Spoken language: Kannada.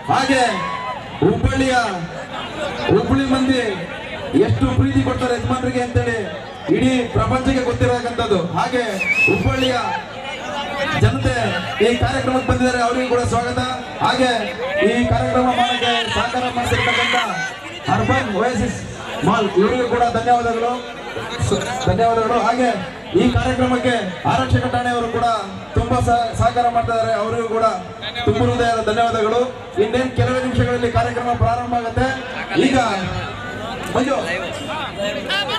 ಹಾಗೆ ಹುಬ್ಬಳ್ಳಿಯ ಹುಬ್ಬಳ್ಳಿ ಮಂದಿ ಎಷ್ಟು ಪ್ರೀತಿ ಕೊಡ್ತಾರೆ ಯಜಮಾನರಿಗೆ ಅಂತೇಳಿ ಇಡೀ ಪ್ರಪಂಚಕ್ಕೆ ಗೊತ್ತಿರತಕ್ಕಂಥದ್ದು ಹಾಗೆ ಹುಬ್ಬಳ್ಳಿಯ ಜನತೆ ಈ ಕಾರ್ಯಕ್ರಮಕ್ಕೆ ಬಂದಿದ್ದಾರೆ ಅವರಿಗೂ ಕೂಡ ಸ್ವಾಗತ ಹಾಗೆ ಈ ಕಾರ್ಯಕ್ರಮ ಮಾಡಕ್ಕೆ ಸಹಕಾರ ಮಾಡ್ತಿರ್ತಕ್ಕಂಥ ಅರ್ಬನ್ ಓಯಸಿಸ್ ಮಾಲ್ ಇವರಿಗೂ ಕೂಡ ಧನ್ಯವಾದಗಳು ಸ- ಧನ್ಯವಾದಗಳು ಹಾಗೆ ಈ ಕಾರ್ಯಕ್ರಮಕ್ಕೆ ಆರಕ್ಷಕ ಠಾಣೆಯವರು ಕೂಡ ತುಂಬಾ ಸಹ- ಸಹಕಾರ ಮಾಡ್ತಾ ಇದ್ದಾರೆ ಅವರಿಗೂ ಕೂಡ ತುಂಬ ಹೃದಯದ ಧನ್ಯವಾದಗಳು ಇನ್ನೇನು ಕೆಲವೇ ನಿಮಿಷಗಳಲ್ಲಿ ಕಾರ್ಯಕ್ರಮ ಪ್ರಾರಂಭ ಆಗುತ್ತೆ ಈಗ ಮಂಜು